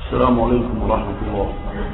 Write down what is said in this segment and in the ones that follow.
السلام عليكم ورحمة الله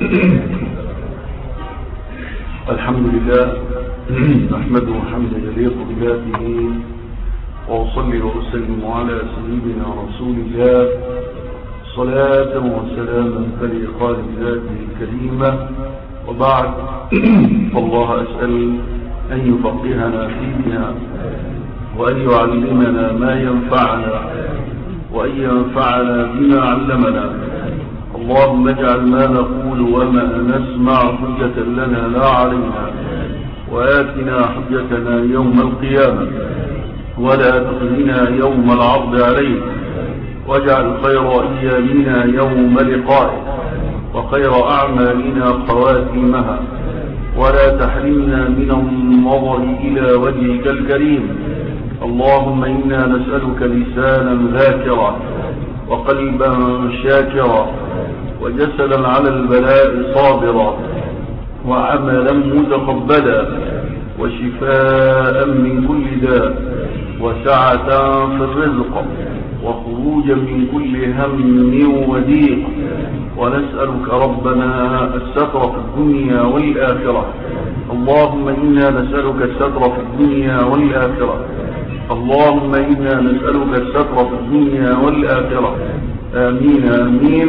الحمد لله نحمده حمدا يليق بذاته وأصلي وأسلم على سيدنا رسول الله صلاة وسلاما تليقان بذاته الكريمة وبعد فالله أسأل أن يفقهنا فيها وأن يعلمنا ما ينفعنا وأن ينفعنا بما علمنا اللهم اجعل ما نقول وما نسمع حجة لنا لا علينا وآتنا حجتنا يوم القيامة ولا تخزنا يوم العرض عليك واجعل خير أيامنا يوم لقائك وخير أعمالنا خواتيمها ولا تحرمنا من النظر إلى وجهك الكريم اللهم إنا نسألك لسانا ذاكرا وقلبا شاكرا وجسدا على البلاء صابرا وعملا متقبلا وشفاء من كل داء وسعة في الرزق وخروجا من كل هم وضيق ونسألك ربنا الستر في الدنيا والآخرة اللهم إنا نسألك الستر في الدنيا والآخرة اللهم إنا نسألك الستر في الدنيا والآخرة آمين آمين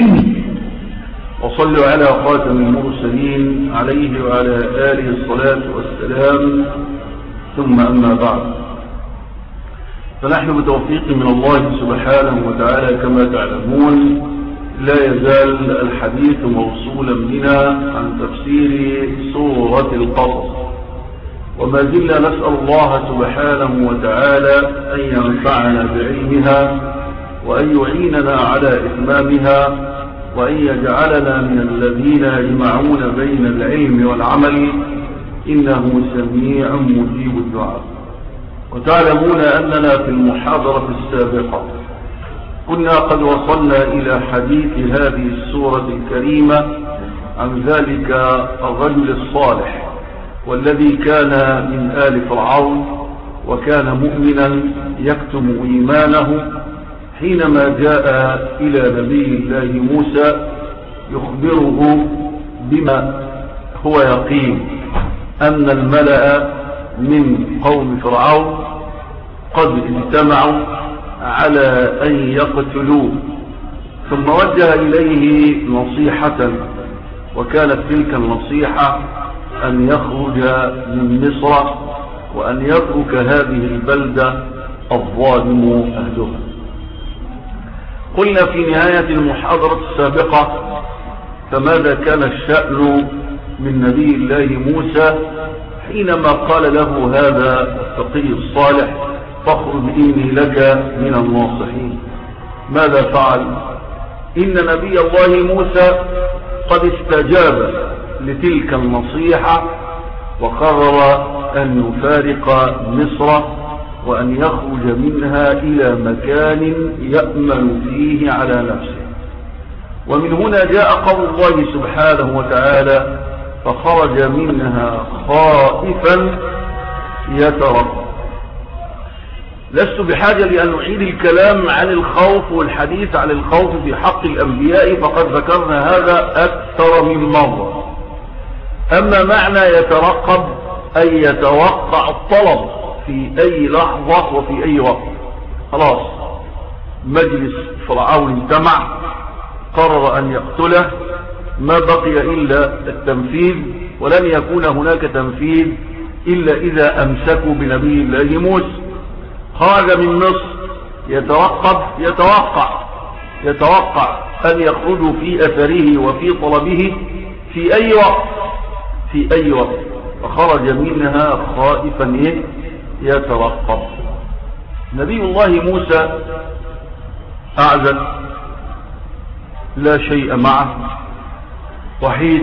وصلوا على خاتم المرسلين عليه وعلى آله الصلاة والسلام ثم أما بعد فنحن بتوفيق من الله سبحانه وتعالى كما تعلمون لا يزال الحديث موصولا بنا عن تفسير سورة القصص وما زلنا نسأل الله سبحانه وتعالى أن ينفعنا بعلمها وأن يعيننا على إتمامها وأن يجعلنا من الذين يجمعون بين العلم والعمل إنه سميع مجيب الدعاء وتعلمون أننا في المحاضرة السابقة كنا قد وصلنا إلى حديث هذه السورة الكريمة عن ذلك الرجل الصالح والذي كان من آل فرعون وكان مؤمنا يكتم إيمانه حينما جاء إلى نبي الله موسى يخبره بما هو يقين أن الملأ من قوم فرعون قد اجتمعوا على أن يقتلوه ثم وجه إليه نصيحة وكانت تلك النصيحة أن يخرج من مصر وأن يترك هذه البلدة الظالم أهلها قلنا في نهاية المحاضرة السابقة فماذا كان الشأن من نبي الله موسى حينما قال له هذا التقي الصالح فاخرج إني لك من الناصحين ماذا فعل إن نبي الله موسى قد استجاب لتلك النصيحة وقرر أن يفارق مصر وأن يخرج منها إلى مكان يأمن فيه على نفسه ومن هنا جاء قول الله سبحانه وتعالى فخرج منها خائفا يترقب لست بحاجة لأن نعيد الكلام عن الخوف والحديث عن الخوف في حق الأنبياء فقد ذكرنا هذا أكثر من مرة أما معنى يترقب أي يتوقع الطلب في أي لحظة وفي أي وقت خلاص مجلس فرعون اجتمع قرر أن يقتله ما بقي إلا التنفيذ ولن يكون هناك تنفيذ إلا إذا أمسكوا بنبي الله موسى خرج من مصر يتوقف يتوقع يتوقع أن يخرجوا في أثره وفي طلبه في أي وقت في أي وقت فخرج منها خائفا يترقب نبي الله موسى أعزل لا شيء معه وحيد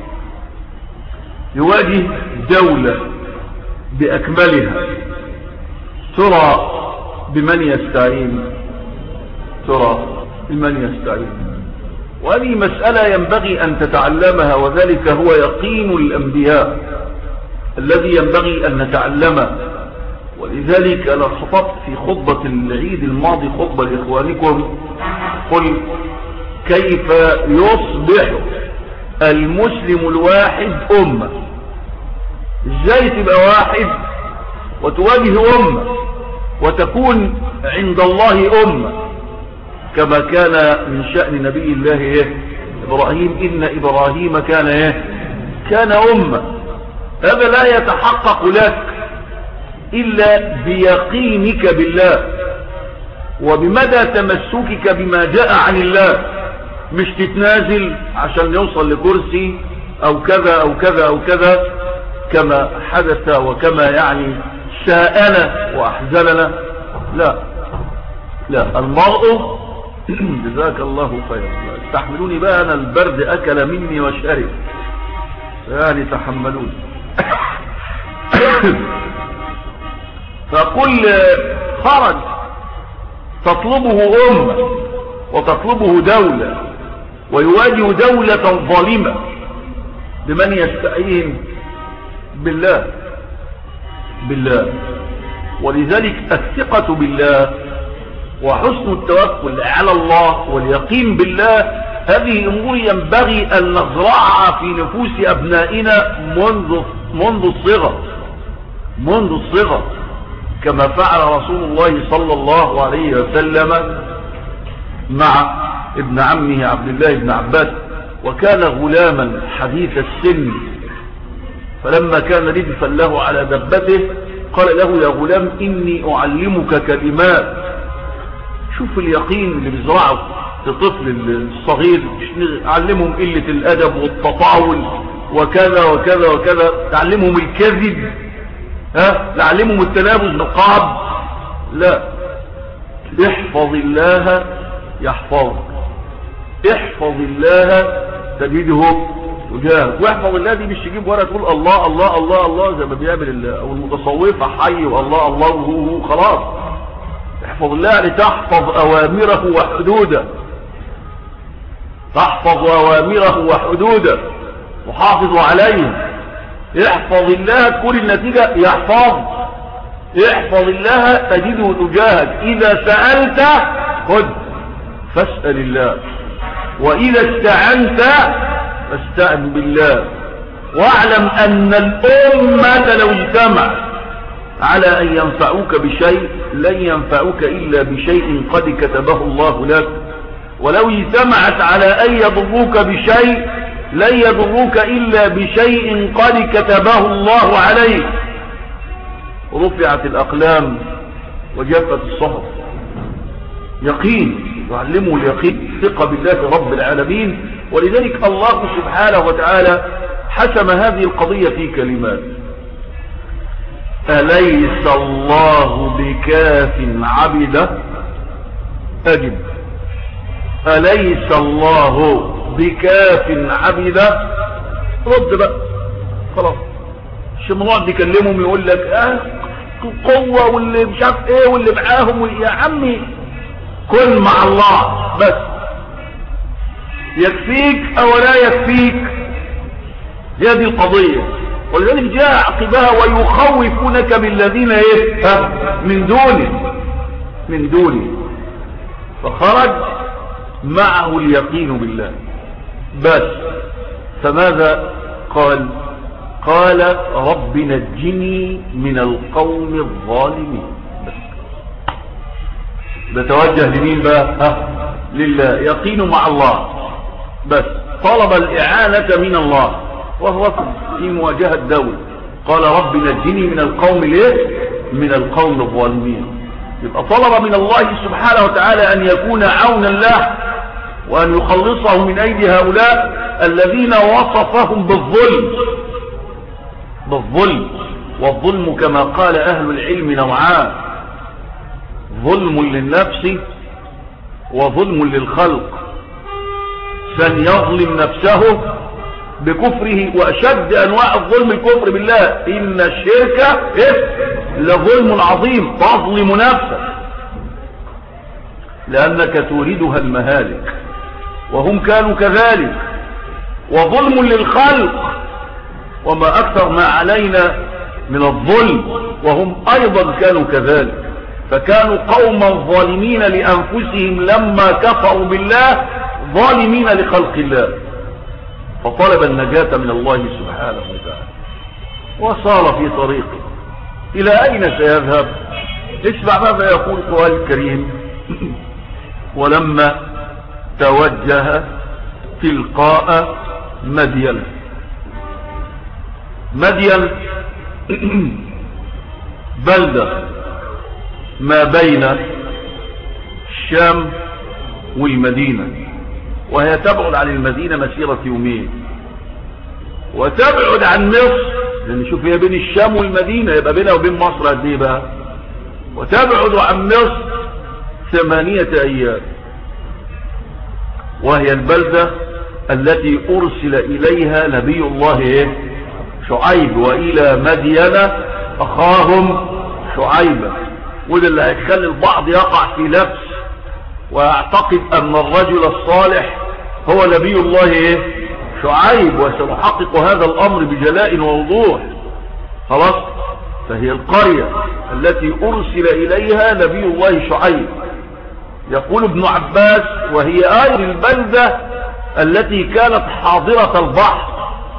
يواجه دولة بأكملها ترى بمن يستعين ترى بمن يستعين وهذه مسألة ينبغي أن تتعلمها وذلك هو يقين الأنبياء الذي ينبغي أن نتعلمه ولذلك أنا خطبت في خطبة العيد الماضي خطبة لإخوانكم قل كيف يصبح المسلم الواحد أمة ازاي تبقى واحد وتواجه أمة وتكون عند الله أمة كما كان من شأن نبي الله إيه إبراهيم إن إبراهيم كان إيه كان أمة هذا لا يتحقق لك إلا بيقينك بالله وبمدى تمسكك بما جاء عن الله مش تتنازل عشان يوصل لكرسي أو كذا أو كذا أو كذا كما حدث وكما يعني ساءنا وأحزننا لا لا المرء جزاك الله خيرا استحملوني بقى أنا البرد أكل مني وشرب يعني تحملوني فكل خرج تطلبه أمة وتطلبه دولة ويواجه دولة ظالمة بمن يستعين بالله بالله ولذلك الثقة بالله وحسن التوكل على الله واليقين بالله هذه أمور ينبغي أن نزرعها في نفوس أبنائنا منذ منذ الصغر منذ الصغر كما فعل رسول الله صلى الله عليه وسلم مع ابن عمه عبد الله بن عباس وكان غلاما حديث السن فلما كان ردفا له على دبته قال له يا غلام إني أعلمك كلمات شوف اليقين اللي بيزرعه لطفل الصغير علمهم قلة الأدب والتطاول وكذا وكذا وكذا تعلمهم الكذب ها تعلمهم التلابس بالقعب لا احفظ الله يحفظك احفظ الله تجده تجاهك واحفظ الله دي مش تجيب ورقه تقول الله الله الله الله زي ما بيعمل او المتصوفه حي والله الله وهو خلاص احفظ الله لتحفظ اوامره وحدوده تحفظ اوامره وحدوده وحافظ عليه احفظ الله تكون النتيجة يحفظ احفظ الله تجده تجاهك اذا سألت خذ فاسأل الله واذا استعنت فاستعن بالله واعلم ان الامة لو اجتمعت على ان ينفعوك بشيء لن ينفعوك الا بشيء قد كتبه الله لك ولو اجتمعت على ان يضروك بشيء لن يضروك إلا بشيء قد كتبه الله عليك رفعت الأقلام وجفت الصحف يقين يعلمه اليقين ثقة بالله رب العالمين ولذلك الله سبحانه وتعالى حسم هذه القضية في كلمات أليس الله بكاف عبده أجب أليس الله بكاف عبده رد بقى خلاص الشمران بيكلمهم يقول لك اه القوة واللي مش عارف ايه واللي معاهم يا عمي كن مع الله بس يكفيك او لا يكفيك هذه القضية ولذلك جاء عقبها ويخوفونك بالذين ايه ها من دونه من دونه فخرج معه اليقين بالله بس فماذا قال قال رب نجني من القوم الظالمين بس بتوجه لمين بقى ها لله يقين مع الله بس طلب الإعانة من الله وهو في مواجهة الدولة قال رب نجني من القوم ليه من القوم الظالمين يبقى طلب من الله سبحانه وتعالى أن يكون عونا له وأن يخلصه من أيدي هؤلاء الذين وصفهم بالظلم بالظلم والظلم كما قال أهل العلم نوعان ظلم للنفس وظلم للخلق سن يظلم نفسه بكفره وأشد أنواع الظلم الكفر بالله إن الشرك لظلم عظيم تظلم نفسك لأنك توردها المهالك وهم كانوا كذلك وظلم للخلق وما أكثر ما علينا من الظلم وهم أيضا كانوا كذلك فكانوا قوما ظالمين لأنفسهم لما كفروا بالله ظالمين لخلق الله فطلب النجاة من الله سبحانه وتعالى وصار في طريقه إلى أين سيذهب اسمع ماذا يقول القرآن الكريم ولما توجه تلقاء مدين مدين بلدة ما بين الشام والمدينة وهي تبعد عن المدينة مسيرة يومين وتبعد عن مصر لان شوف هي بين الشام والمدينة يبقى بينها وبين مصر قد ايه بقى وتبعد عن مصر ثمانية ايام وهي البلدة التي ارسل اليها نبي الله ايه شعيب والى مدينة اخاهم شعيبا وده اللي هيخلي البعض يقع في لبس ويعتقد ان الرجل الصالح هو نبي الله ايه شعيب وسنحقق هذا الامر بجلاء ووضوح خلاص فهي القرية التي ارسل اليها نبي الله شعيب يقول ابن عباس وهي آية البلدة التي كانت حاضرة البحر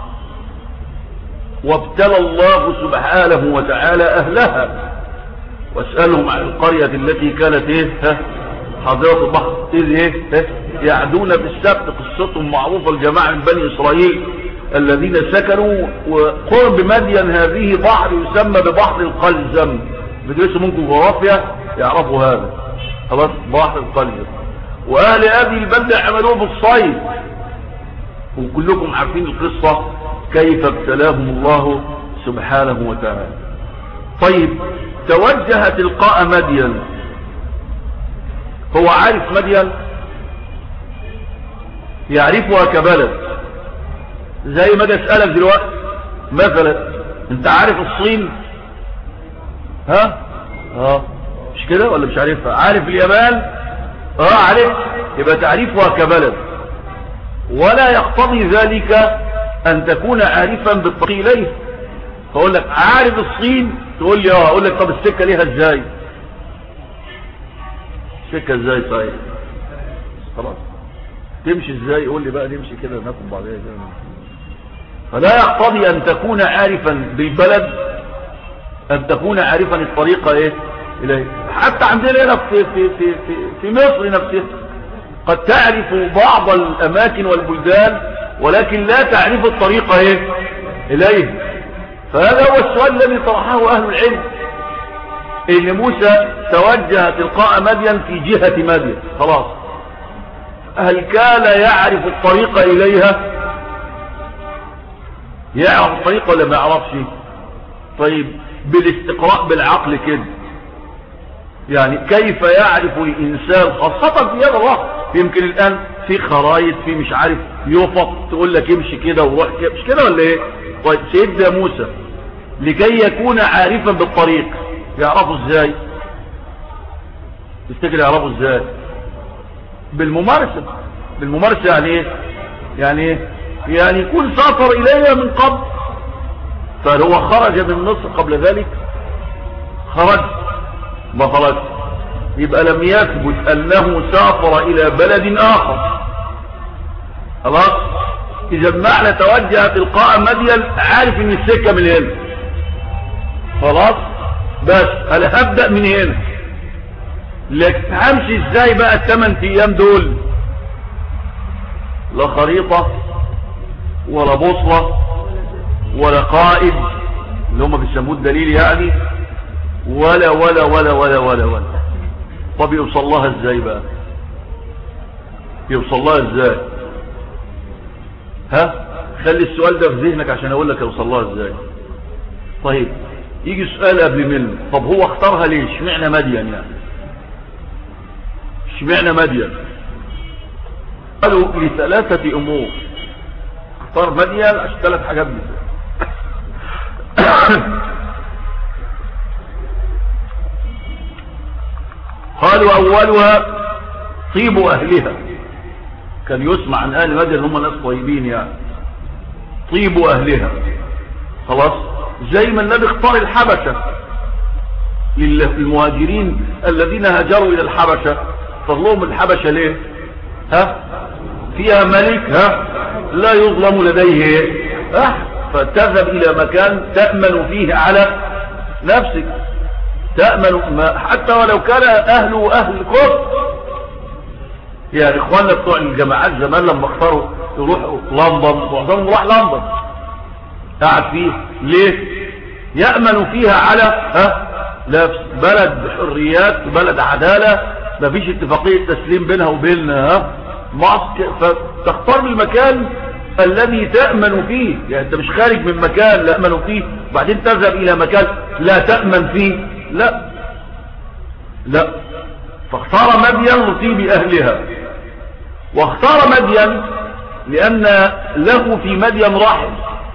وابتلى الله سبحانه وتعالى أهلها واسألهم عن القرية التي كانت ايه حاضرة البحر اذ ايه يعدون بالسبت قصتهم معروفة الجماعة من بني اسرائيل الذين سكنوا وقرب مدين هذه بحر يسمى ببحر القلزم بدرسوا منكم جغرافيا يعرفوا هذا خلاص بحر القلزم واهل هذه البلدة عملوه بالصيد وكلكم عارفين القصة كيف ابتلاهم الله سبحانه وتعالى طيب توجه تلقاء مدين هو عارف مدين يعرفها كبلد زي ما اجي اسالك دلوقتي مثلا انت عارف الصين ها اه مش كده ولا مش عارفها عارف اليابان اه عارف يبقى تعريفها كبلد ولا يقتضي ذلك ان تكون عارفا بالطريق اليه فاقول لك عارف الصين تقول لي اه اقول لك طب السكه ليها ازاي السكه ازاي صحيح خلاص تمشي ازاي يقول لي بقى نمشي كده ناكل بعدين فلا يقتضي ان تكون عارفا بالبلد ان تكون عارفا الطريقه ايه اليه حتى عندنا هنا في في في في, في مصر نفسها قد تعرف بعض الاماكن والبلدان ولكن لا تعرف الطريقه ايه اليه فهذا هو السؤال الذي طرحه اهل العلم ان موسى توجه تلقاء مدين في جهة مدين خلاص هل كان يعرف الطريق اليها يعرف الطريق ولا ما يعرفش طيب بالاستقراء بالعقل كده يعني كيف يعرف الانسان خاصة في هذا الوقت يمكن الان في خرايط في مش عارف يوفق تقول لك امشي كده وروح كده مش كده ولا ايه طيب سيدنا موسى لكي يكون عارفا بالطريق يعرفوا ازاي تفتكر يعرفوا ازاي بالممارسة بالممارسة يعني ايه يعني ايه يعني يكون سافر اليها من قبل فهل هو خرج من مصر قبل ذلك خرج ما خرج يبقى لم يثبت انه سافر الى بلد اخر خلاص اذا معنى توجه تلقاء مدين عارف ان السكة من هنا خلاص بس انا هبدأ من هنا لكن همشي ازاي بقى الثمان ايام دول لا خريطة ولا بوصلة ولا قائد اللي هم بيسموه الدليل يعني ولا ولا ولا ولا ولا ولا طب يوصل لها ازاي بقى يوصل لها ازاي ها خلي السؤال ده في ذهنك عشان اقول لك يوصل لها ازاي طيب يجي سؤال قبل منه طب هو اختارها ليه اشمعنى مدين يعني اشمعنى مدين قالوا لثلاثة امور اختار مدين عشان ثلاث حاجات بس قالوا اولها طيب اهلها كان يسمع عن اهل مدين هم ناس طيبين يعني طيب اهلها خلاص زي ما النبي اختار الحبشة للمهاجرين الذين هاجروا الى الحبشة اختار لهم الحبشة ليه ها فيها ملك ها لا يظلم لديه ها فتذهب الى مكان تأمن فيه على نفسك تأمن ما حتى ولو كان اهله اهل كفر يعني اخواننا بتوع الجماعات زمان لما اختاروا يروحوا لندن معظمهم راح لندن قاعد فيه ليه يأمن فيها على ها نفس بلد حريات بلد عدالة مفيش اتفاقية تسليم بينها وبيننا ها مصر فتختار المكان الذي تأمن فيه يعني انت مش خارج من مكان لا أمن فيه وبعدين تذهب الى مكان لا تأمن فيه لا لا فاختار مدين لطيب اهلها واختار مدين لان له في مدين رحم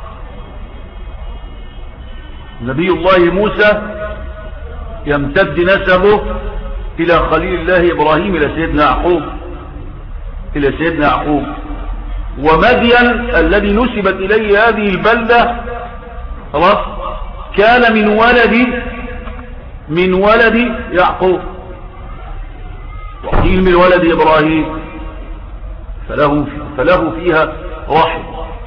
نبي الله موسى يمتد نسبه الى خليل الله ابراهيم الى سيدنا يعقوب الى سيدنا يعقوب ومدين الذي نسبت اليه هذه البلدة خلاص كان من ولد من ولد يعقوب وقيل من ولد ابراهيم فله, فله فيها رحم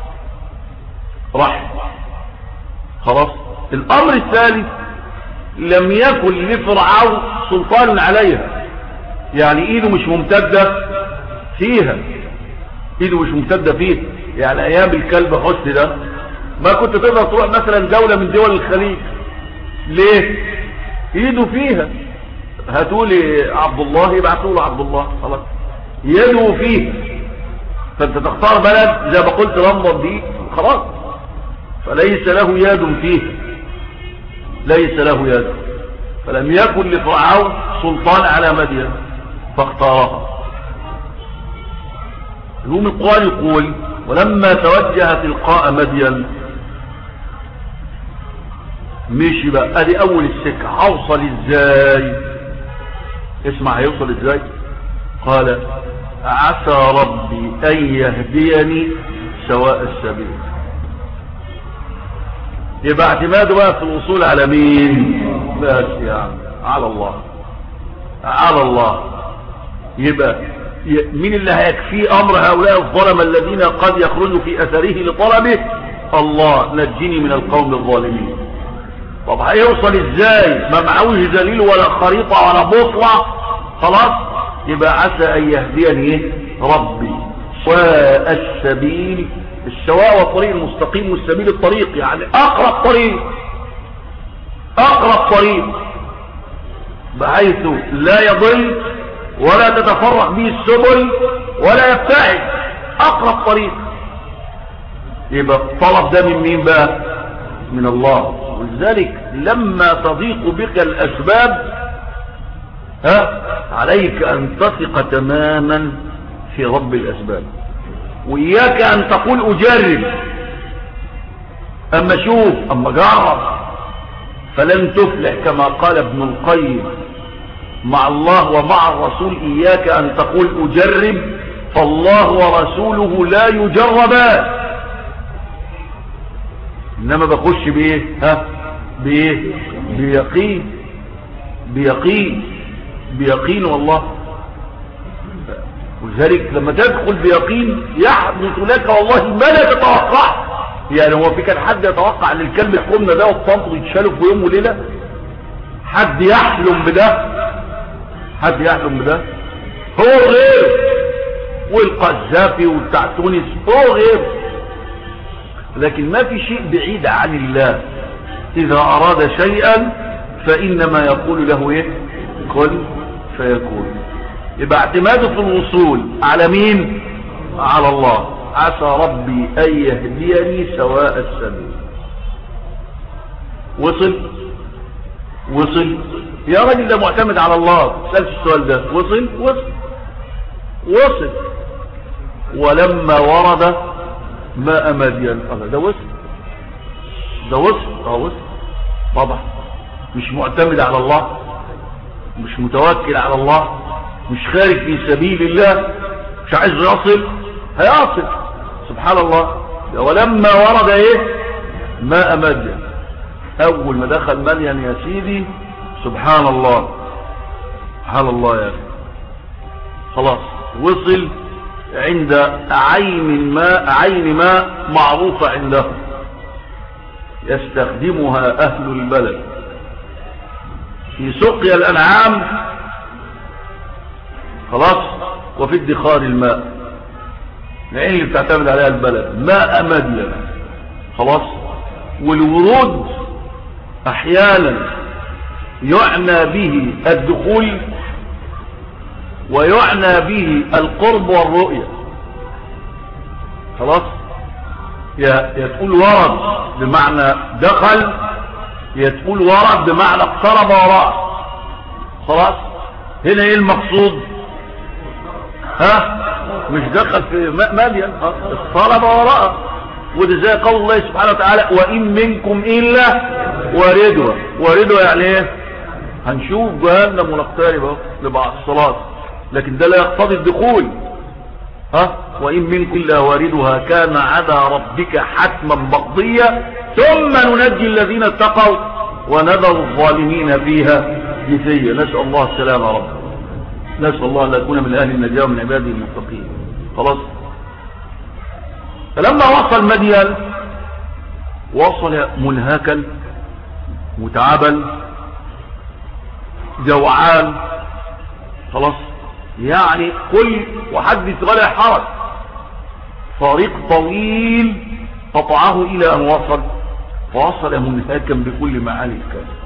رحم خلاص الامر الثالث لم يكن لفرعون سلطان عليها يعني ايده مش ممتدة فيها ايده مش ممتدة فيها يعني ايام الكلب حسن ده ما كنت تقدر تروح مثلا دولة من دول الخليج ليه ايده فيها هاتولي عبد الله يبعثوا له عبد الله خلاص يده فيه فانت تختار بلد زي ما قلت لندن دي خلاص فليس له يد فيه ليس له يد فلم يكن لفرعون سلطان على مدين فاختارها الوم القرآن يقول ولما توجه تلقاء مدين مشي بقى ادي اول السكة هوصل ازاي اسمع هيوصل ازاي قال عسى ربي ان يهديني سواء السبيل يبقى اعتماده بقى في الوصول على مين بس يا عم على الله على الله يبقى مين اللي هيكفي امر هؤلاء الظلم الذين قد يخرجوا في اثره لطلبه الله نجني من القوم الظالمين طب هيوصل ازاي ما معهوش دليل ولا خريطة ولا بوصلة خلاص يبقى عسى ان يهديني ربي سواء السبيل السواء والطريق المستقيم والسبيل الطريق يعني اقرب طريق اقرب طريق بحيث لا يضل ولا تتفرق به السبل ولا يبتعد اقرب طريق يبقى الطلب ده من مين بقى من الله ولذلك لما تضيق بك الاسباب ها عليك ان تثق تماما في رب الاسباب وإياك أن تقول أجرب أما شوف أما جرب فلن تفلح كما قال ابن القيم مع الله ومع الرسول إياك أن تقول أجرب فالله ورسوله لا يجربان إنما بخش بإيه ها بإيه بيقين بيقين بيقين والله ولذلك لما تدخل بيقين يحدث لك والله ما لا تتوقع يعني هو في كان حد يتوقع ان الكلب يحكمنا ده والطنط يتشالوا في يوم وليله حد يحلم بده حد يحلم بده هو غير والقذافي وبتاع تونس هو غير لكن ما في شيء بعيد عن الله اذا اراد شيئا فانما يقول له ايه كن فيكون يبقى اعتماده في الوصول على مين على الله عسى ربي ان يهديني سواء السبيل وصل وصل يا راجل ده معتمد على الله سألت السؤال ده وصل وصل وصل ولما ورد ماء مدين الله ده وصل ده وصل اه وصل طبعا مش معتمد على الله مش متوكل على الله مش خارج في سبيل الله مش عايز يصل هيصل سبحان الله ولما ورد ايه ماء مدين اول ما دخل مدين يا سيدي سبحان الله سبحان الله يا اخي خلاص وصل عند عين ماء عين ماء معروفة عندهم يستخدمها أهل البلد في سقيا الأنعام خلاص وفي ادخار الماء العين اللي بتعتمد عليها البلد ماء مدين خلاص والورود احيانا يعنى به الدخول ويعنى به القرب والرؤية خلاص يا تقول ورد بمعنى دخل يا تقول ورد بمعنى اقترب وراء خلاص هنا ايه المقصود ها مش دخل في مدين اقترب وراء وده زي قول الله سبحانه وتعالى وإن منكم إلا واردها واردها يعني ايه هنشوف جهنم ونقترب لبعض الصلاة لكن ده لا يقتضي الدخول ها وإن منكم إلا واردها كان على ربك حتما مقضيا ثم ننجي الذين اتقوا ونذر الظالمين فيها جثيا نسأل الله السلامة رب نسأل الله أن نكون من أهل النجاة من عباده المتقين خلاص فلما وصل مدين وصل منهكا متعبا جوعان خلاص يعني كل وحدث ولا حرج طريق طويل قطعه الى ان وصل فوصل منهكا بكل معاني الكلام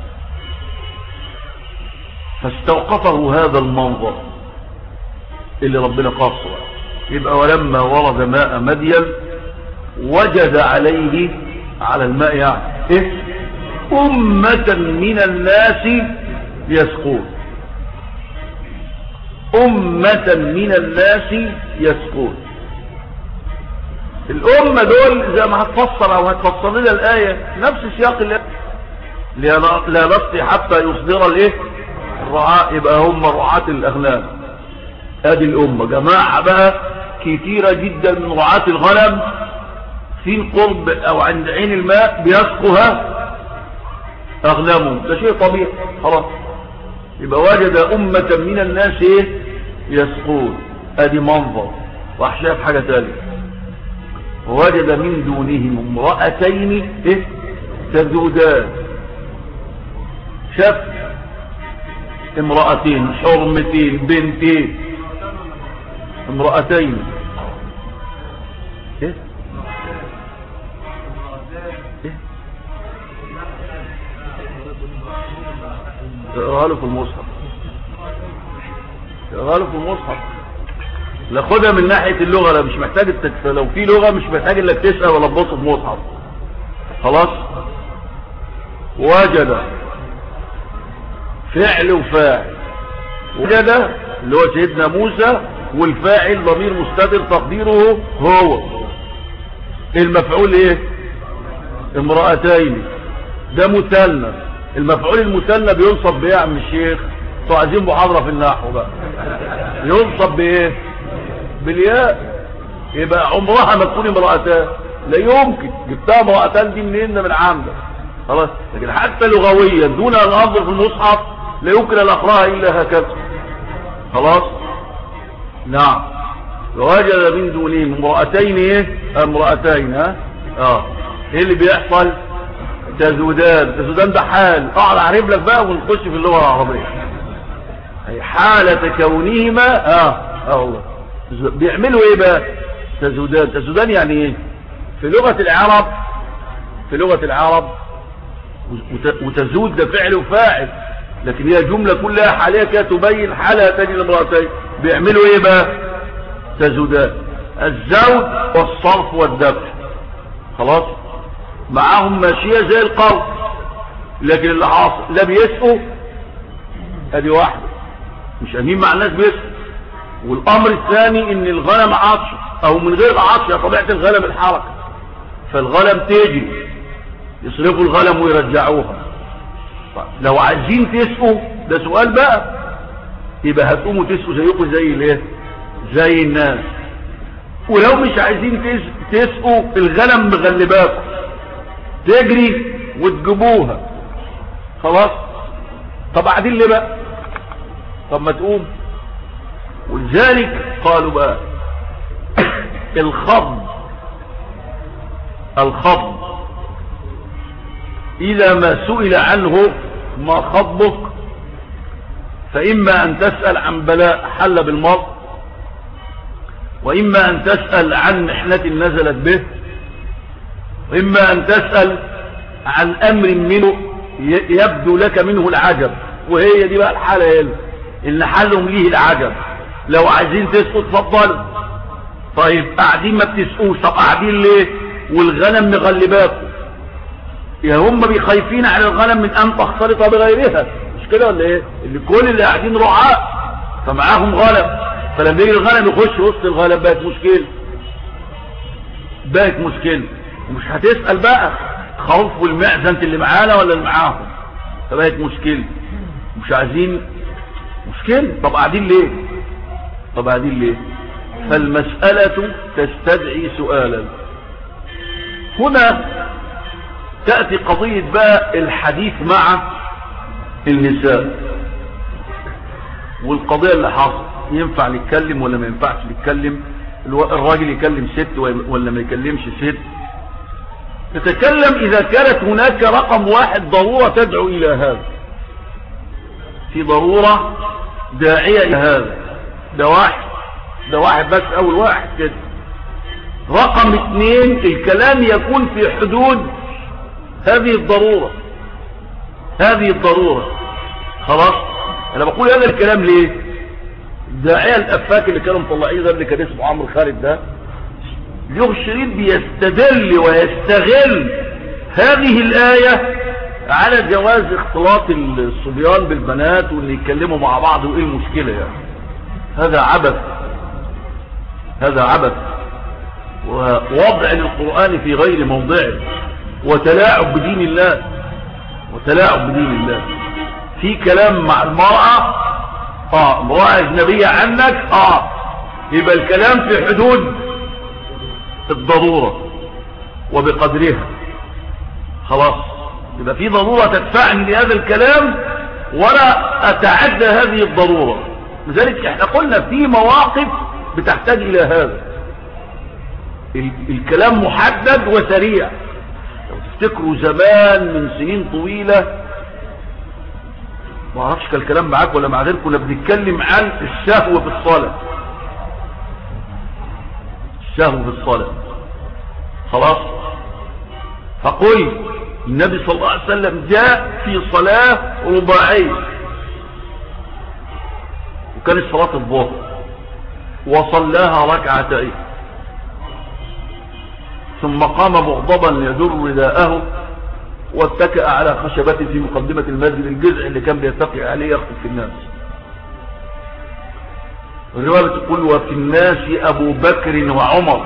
فاستوقفه هذا المنظر اللي ربنا قصر يبقى ولما ورد ماء مدين وجد عليه على الماء يعني إيه؟ أمة من الناس يسقون أمة من الناس يسقون الأمة دول زي ما هتفسر أو هتفسر لنا الآية نفس سياق الله لا نسقي حتى يصدر الايه الرعاء يبقى هم رعاة الأغنام هذه الأمة جماعة بقى كثيرة جدا من رعاة الغنم في القرب او عند عين الماء بيسقها اغنامهم ده شيء طبيعي خلاص يبقى وجد امة من الناس ايه يسقون ادي منظر راح شاف حاجة ثانيه ووجد من دونهم امرأتين ايه تذودان شاف امرأتين حرمتين بنتين امرأتين ايه اقراها له في المصحف اقراها له في المصحف لا خدها من ناحية اللغة لا مش محتاج التكفى لو في لغة مش محتاج انك تسأل ولا تبص في مصحف خلاص وجد فعل وفاعل وجد اللي هو سيدنا موسى والفاعل ضمير مستتر تقديره هو المفعول ايه امرأتين ده مثلث المفعول المثنى بينصب بايه يا عم الشيخ انتوا عايزين محاضره في النحو بقى ينصب بايه بالياء يبقى عمرها ما تكون امرأتان لا يمكن جبتها امرأتان دي منين من عامة خلاص لكن حتى لغويا دون ان انظر في المصحف لا يمكن ان اقراها الا هكذا خلاص نعم ووجد من دونهم امرأتين ايه امرأتين ها اه ايه اللي بيحصل تزودان تزودان ده حال اقعد اعرف لك بقى ونخش في اللغة العربية اي حالة كونهما اه اه والله بيعملوا ايه بقى تزودان تزودان يعني ايه في لغة العرب في لغة العرب وتزود ده فعل وفاعل لكن هي جملة كلها حالية كده تبين حالة تاني لمرأتين بيعملوا ايه بقى تزودان الزوج والصرف والدفع خلاص معاهم ماشية زي القرض لكن اللي حاصل لا بيسقوا ادي واحدة مش امين مع الناس بيسقوا والامر الثاني ان الغنم عطش او من غير عطش طبيعة الغنم الحركة فالغنم تيجي يصرفوا الغنم ويرجعوها لو عايزين تسقوا ده سؤال بقى يبقى هتقوموا تسقوا زيكم زي الايه زي الناس ولو مش عايزين تسقوا الغنم مغلباكم تجري وتجيبوها خلاص طب قاعدين ليه بقى طب ما تقوم ولذلك قالوا بقى الخض الخض إذا ما سئل عنه ما خضك فإما أن تسأل عن بلاء حل بالمرض وإما أن تسأل عن محنة نزلت به وإما أن تسأل عن أمر منه يبدو لك منه العجب وهي دي بقى الحالة هنا اللي حلهم ليه العجب لو عايزين تسقط تفضلوا طيب قاعدين ما بتسقوش طب قاعدين ليه والغنم مغلباكم يا هم بيخايفين على الغنم من ان تختلط بغيرها مش كده ولا ايه اللي كل اللي قاعدين رعاء فمعاهم غنم فلما يجي الغنم يخش وسط الغنم بقت مشكله بقت مشكله ومش هتسال بقى خوف والمعزه انت اللي معانا ولا اللي معاهم فبقت مشكله مش عايزين مشكله طب قاعدين ليه طب قاعدين ليه فالمسألة تستدعي سؤالا هنا تأتي قضية بقى الحديث مع النساء والقضية اللي حصل ينفع نتكلم ولا ما ينفعش نتكلم الراجل يكلم ست ولا ما يكلمش ست نتكلم إذا كانت هناك رقم واحد ضرورة تدعو إلى هذا في ضرورة داعية إلى هذا ده واحد ده واحد بس أول واحد كده رقم اثنين الكلام يكون في حدود هذه الضرورة هذه الضرورة خلاص انا بقول هذا الكلام ليه الداعية الافاك اللي كانوا مطلعين ده اللي كان اسمه عمرو خالد ده له شريط بيستدل ويستغل هذه الآية على جواز اختلاط الصبيان بالبنات وان يتكلموا مع بعض وايه المشكلة يعني هذا عبث هذا عبث ووضع للقرآن في غير موضعه وتلاعب بدين الله وتلاعب بدين الله في كلام مع المرأة اه امرأة اجنبية عنك اه يبقى الكلام في حدود الضرورة وبقدرها خلاص يبقى في ضرورة تدفعني لهذا الكلام ولا اتعدى هذه الضرورة لذلك احنا قلنا في مواقف بتحتاج الى هذا الكلام محدد وسريع لو تفتكروا زمان من سنين طويلة ما اعرفش كان الكلام معاك ولا مع غيركم كنا بنتكلم عن الشهوة في الصلاة الشهوة في الصلاة خلاص فقل النبي صلى الله عليه وسلم جاء في صلاة رباعية وكانت صلاة الظهر وصلاها ركعتين ثم قام مغضبا يجر رداءه واتكأ على خشبة في مقدمة المسجد الجزء اللي كان بيتقي عليه يخطب في الناس الرواية تقول وفي الناس أبو بكر وعمر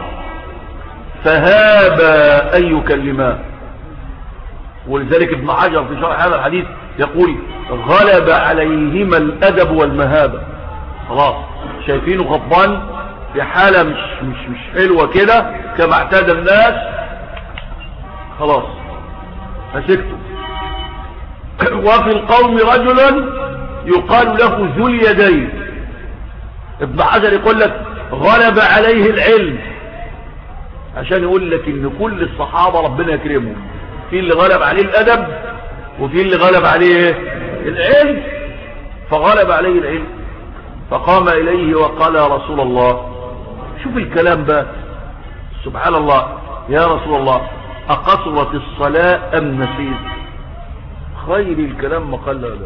فهابا أن يكلما ولذلك ابن حجر في شرح هذا الحديث يقول غلب عليهما الأدب والمهابة خلاص شايفينه غضبان في حالة مش, مش, مش حلوة كده كما اعتاد الناس خلاص فسكتوا وفي القوم رجل يقال له ذو اليدين ابن حجر يقول لك غلب عليه العلم عشان يقول لك ان كل الصحابة ربنا يكرمهم في اللي غلب عليه الادب وفي اللي غلب عليه العلم فغلب عليه العلم فقام اليه وقال يا رسول الله شوف الكلام بقى سبحان الله يا رسول الله أقصرت الصلاة أم نسيت خير الكلام ما قال لا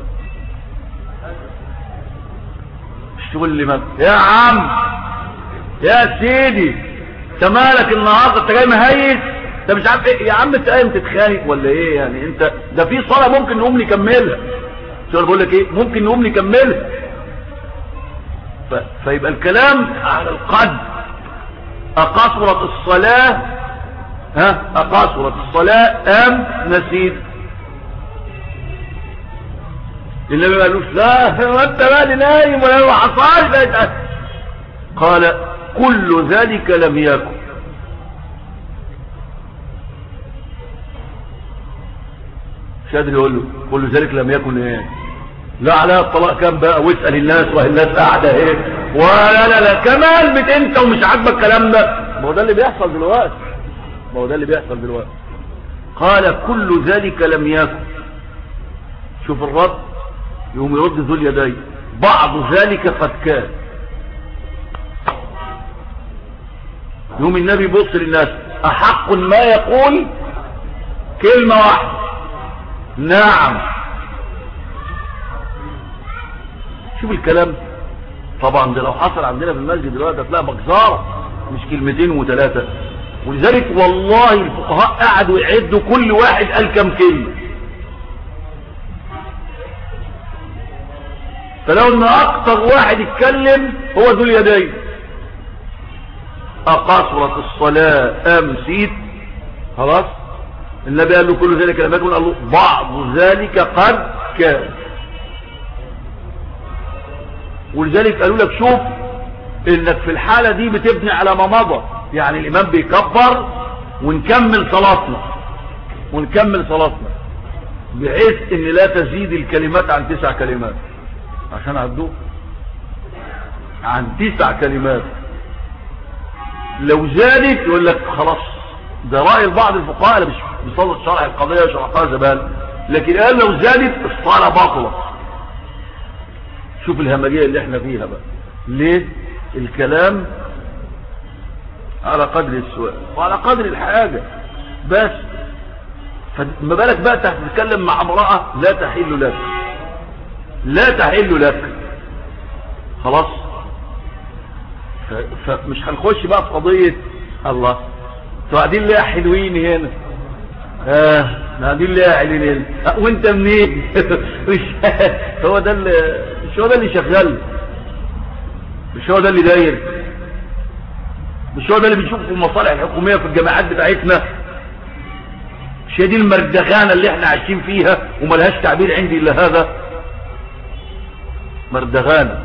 تقول لي ما يا عم يا سيدي انت مالك النهارده انت جاي مهيس انت مش عارف ايه يا عم انت قايم تتخانق ولا ايه يعني انت ده في صلاه ممكن نقوم نكملها شو انا بقول لك ايه ممكن نقوم نكملها ف... فيبقى الكلام على القد أقصرت الصلاة ها أقصرت الصلاة أم نسيت النبي ما قالوش لا انت مالي نايم ولا ما حصلش قال كل ذلك لم يكن مش قادر يقول له كل ذلك لم يكن ايه لا عليها الطلاق كام بقى واسأل الناس وهي الناس قاعدة ايه ولا لا لا كمان بت انت ومش عاجبك الكلام ده ما هو ده اللي بيحصل دلوقتي ما هو ده اللي بيحصل دلوقتي قال كل ذلك لم يكن شوف الرد يقوم يرد ذو اليدين بعض ذلك قد كان يوم النبي يبص للناس احق ما يقول كلمة واحدة نعم شوف الكلام طبعا ده لو حصل عندنا في المسجد دلوقتي هتلاقي مجزارة مش كلمتين وثلاثة ولذلك والله الفقهاء قعدوا يعدوا كل واحد قال كم كلمة فلو ان اكتر واحد يتكلم هو ذو اليدين اقصرت الصلاة ام سيد خلاص النبي قال له كل ذلك لما يكون قال له بعض ذلك قد كان ولذلك قالوا لك شوف انك في الحالة دي بتبني على ما مضى يعني الامام بيكبر ونكمل صلاتنا ونكمل صلاتنا بحيث ان لا تزيد الكلمات عن تسع كلمات عشان عدوه عن تسع كلمات لو زادت يقول لك خلاص ده رأي بعض الفقهاء اللي مش بيصلوا شرح القضية شرحها زمان لكن قال لو زادت الصلاة باطلة شوف الهمجية اللي احنا فيها بقى ليه الكلام على قدر السؤال وعلى قدر الحاجة بس فما بالك بقى تتكلم مع امرأة لا تحل لك لا تحل لك خلاص فمش هنخش بقى في قضية الله انتوا قاعدين ليه حلوين هنا اه قاعدين ليه حلوين هنا اه وانت منين مش هو ده اللي مش هو ده اللي شغال مش هو ده اللي داير مش هو ده اللي بنشوفه في المصالح الحكومية في الجامعات بتاعتنا مش هي دي المردغانة اللي احنا عايشين فيها وملهاش تعبير عندي الا هذا مردغانة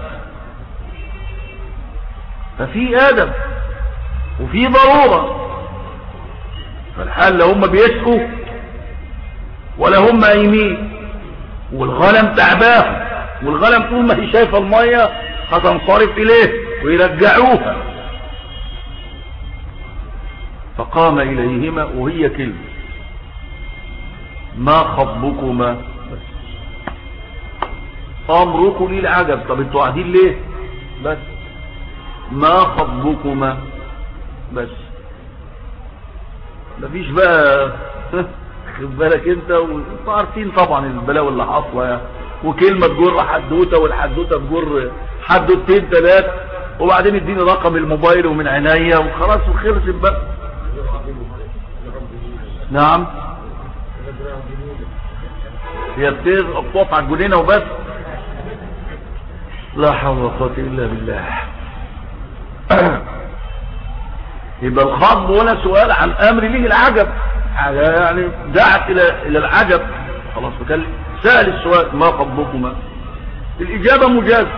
ففي ادب وفي ضرورة فالحال لا هم بيسكوا ولا هم قايمين والغنم تعباه والغنم طول ما هي شايفه الميه هتنصرف اليه ويرجعوها فقام اليهما وهي كلمه ما خطبكما امركم لي العجب طب انتوا قاعدين ليه بس ما خطبكما بس مفيش بقى خد بالك انت وانتوا عارفين طبعا البلاوي اللي حاصله يعني وكلمه تجر حدوته والحدوته تجر حدوتين ثلاث وبعدين اديني رقم الموبايل ومن عينيا وخلاص وخلصت بقى نعم هي بتقف على الجنينه وبس لا حول ولا قوه الا بالله يبقى الخطب هنا سؤال عن امر ليه العجب يعني دعت الى الى العجب خلاص فكان سأل السؤال ما خطبكما الاجابه مجازه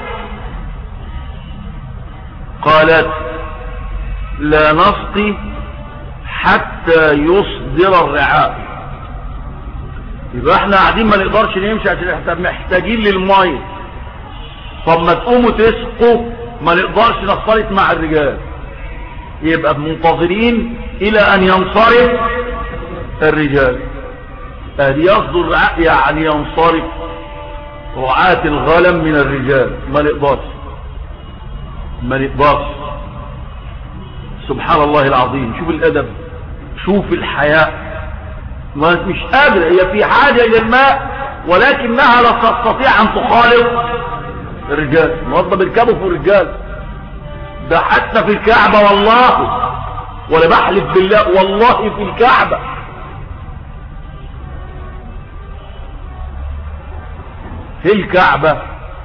قالت لا نسقي حتى يصدر الرعاء يبقى احنا قاعدين ما نقدرش نمشي عشان احنا محتاجين للميه طب ما تقوموا تسقوا ما نقدرش نختلط مع الرجال يبقى منتظرين الى ان ينصرف الرجال ادي يصدر رعاء يعني ينصرف رعاة الغنم من الرجال ما نقدرش ما نقدرش سبحان الله العظيم شوف الادب شوف الحياء ما مش قادرة هي في حاجة الى الماء ولكنها لا تستطيع ان تخالط الرجال موضب الكابو في الرجال ده حتى في الكعبة والله ولا بحلف بالله والله في الكعبة في الكعبة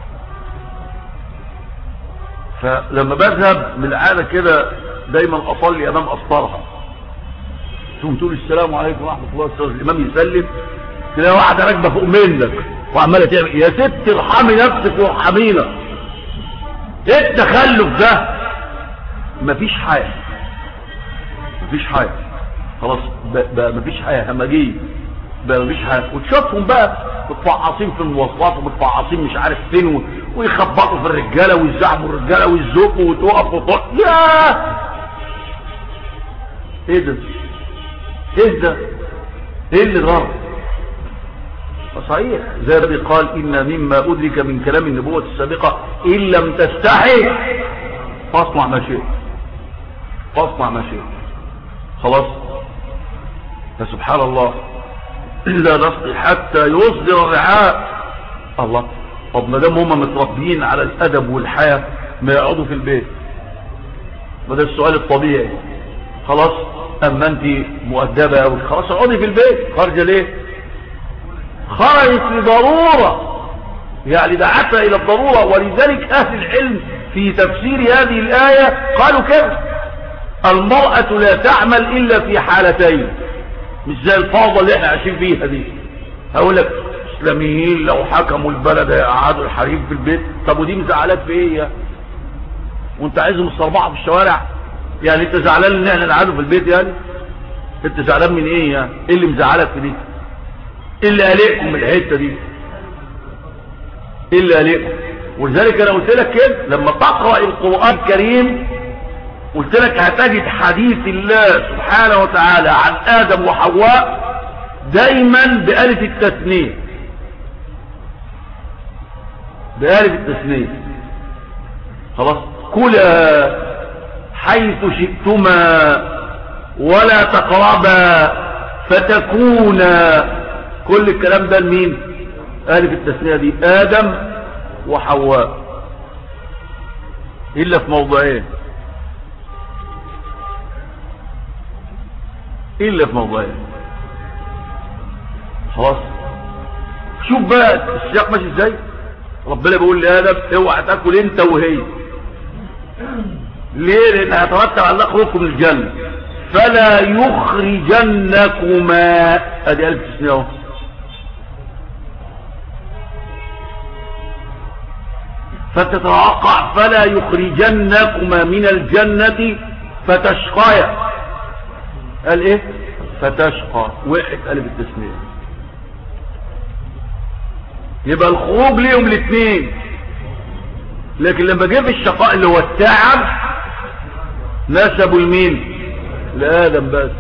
فلما بذهب من العادة كده دايما اصلي امام اسطرها ثم تقول السلام عليكم ورحمة الله وبركاته الامام يسلم تلاقي واحدة راكبة فوق منك وعمالة تعمل يا ست ارحمي نفسك وارحمينا ايه التخلف ده مفيش حاجة مفيش حاجة خلاص بقى مفيش حاجة همجية بقى مفيش حاجة وتشوفهم بقى متفعصين في المواصلات ومتفعصين مش عارف فين و... ويخبطوا في الرجالة ويزعموا الرجالة ويزقوا وتقف وتقف ياه ايه ده ايه ده ايه اللي غلط صحيح زي الذي قال إن مما أدرك من كلام النبوة السابقة إن لم تستحي فاصنع ما شئت فاصنع ما شئت خلاص فسبحان الله لا نسقي حتى يصدر الرعاء الله طب ما دام هم متربيين على الأدب والحياة ما يقعدوا في البيت وده السؤال الطبيعي خلاص أما أنت مؤدبة أو خلاص اقعدي في البيت خارجة ليه خرجت لضرورة يعني دعتها إلى الضرورة ولذلك أهل العلم في تفسير هذه الآية قالوا كيف المرأة لا تعمل إلا في حالتين مش زي الفوضى اللي احنا عايشين فيها دي هقول لك اسلاميين لو حكموا البلد يقعدوا الحريم في البيت طب ودي مزعلات في ايه وانت عايزهم الصربعه في الشوارع يعني انت زعلان ان احنا نقعدوا في البيت يعني انت زعلان من ايه يعني ايه اللي مزعلك في دي ايه اللي قلقكم من الحته دي ايه اللي قلقكم ولذلك انا قلت لك كده لما تقرا القران الكريم قلت لك هتجد حديث الله سبحانه وتعالى عن ادم وحواء دايما بألف التثنية بألف التثنية خلاص كلا حيث شئتما ولا تقربا فتكونا كل الكلام ده لمين ألف التثنية دي آدم وحواء إلا في موضعين إلا في موضعين خلاص شوف بقى السياق ماشي ازاي ربنا بيقول لآدم اوعى تاكل انت وهي ليه لان هترتب على خروجكم من الجنة فلا يخرجنكما ادي الف تسنيه اهو فتتوقع فلا يخرجنكما من الجنة فتشقيا قال ايه فتشقى وقعت قلب التسمية يبقى الخروج ليهم الاثنين لكن لما جه الشقاء اللي هو التعب نسبوا لمين لآدم بس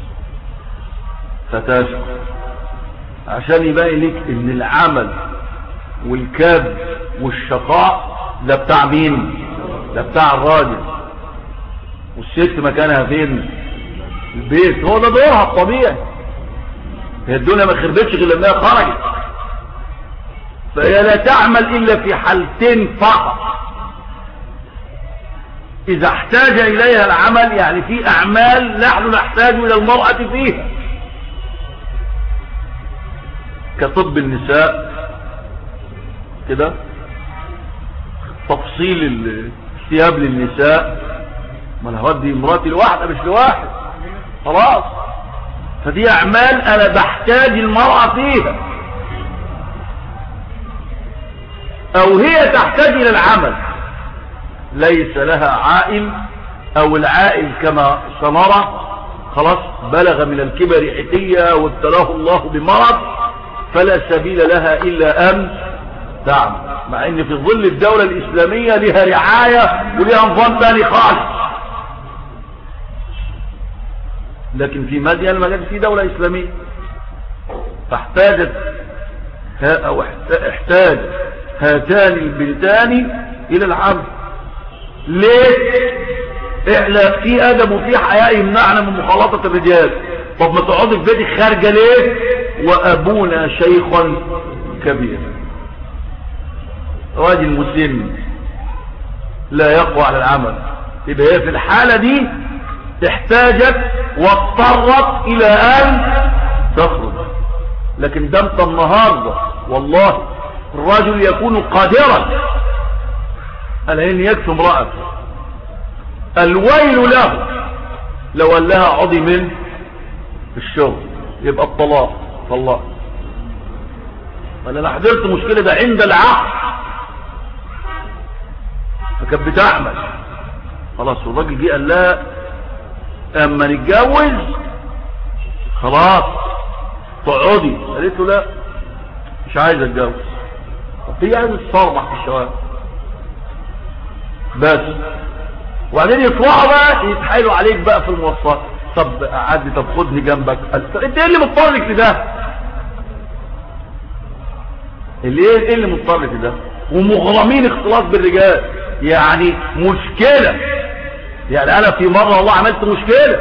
فتشقى عشان يبين لك ان العمل والكاب والشقاء ده بتاع مين ده بتاع الراجل والست مكانها فين البيت هو ده دورها الطبيعي هي الدنيا ما خربتش غير لما خرجت فهي لا تعمل الا في حالتين فقط اذا احتاج اليها العمل يعني في اعمال نحن نحتاج الى المرأة فيها كطب النساء كده تفصيل الثياب للنساء ما انا هودي مراتي لواحده مش لواحد خلاص فدي اعمال انا بحتاج المرأة فيها او هي تحتاج الى العمل ليس لها عائل او العائل كما سنرى خلاص بلغ من الكبر حتية وابتلاه الله بمرض فلا سبيل لها الا ان تعمل مع ان في ظل الدولة الاسلامية لها رعاية ولها نظام تاني خالص لكن في مدين ما كانش في دولة اسلامية فاحتاجت او احتاج هاتان البنتان الى العمل ليه احنا في ادب وفي حياء يمنعنا من مخالطة الرجال طب ما تقعدي في بيتك خارجة ليه وابونا شيخ كبير راجل مسن لا يقوى على العمل يبقى هي في الحالة دي احتاجت واضطرت الى ان تخرج لكن ده انت النهاردة والله الرجل يكون قادرا على ان يكفي امرأته الويل له لو قال لها عضي من الشغل يبقى الطلاق طلاق انا حضرت مشكلة ده عند العقل فكانت بتعمل خلاص والراجل جه قال لها اما نتجوز خلاص تقعدي قالت له لا مش عايز اتجوز هي عايز تصرمح في الشوارع بس وبعدين يطلعوا بقى يتحايلوا عليك بقى في المواصلات طب عادي طب خدني جنبك قال طب انت ايه اللي مضطرك لده اللي ايه ايه اللي مضطرك لده ومغرمين اختلاط بالرجال يعني مشكلة يعني انا في مرة والله عملت مشكلة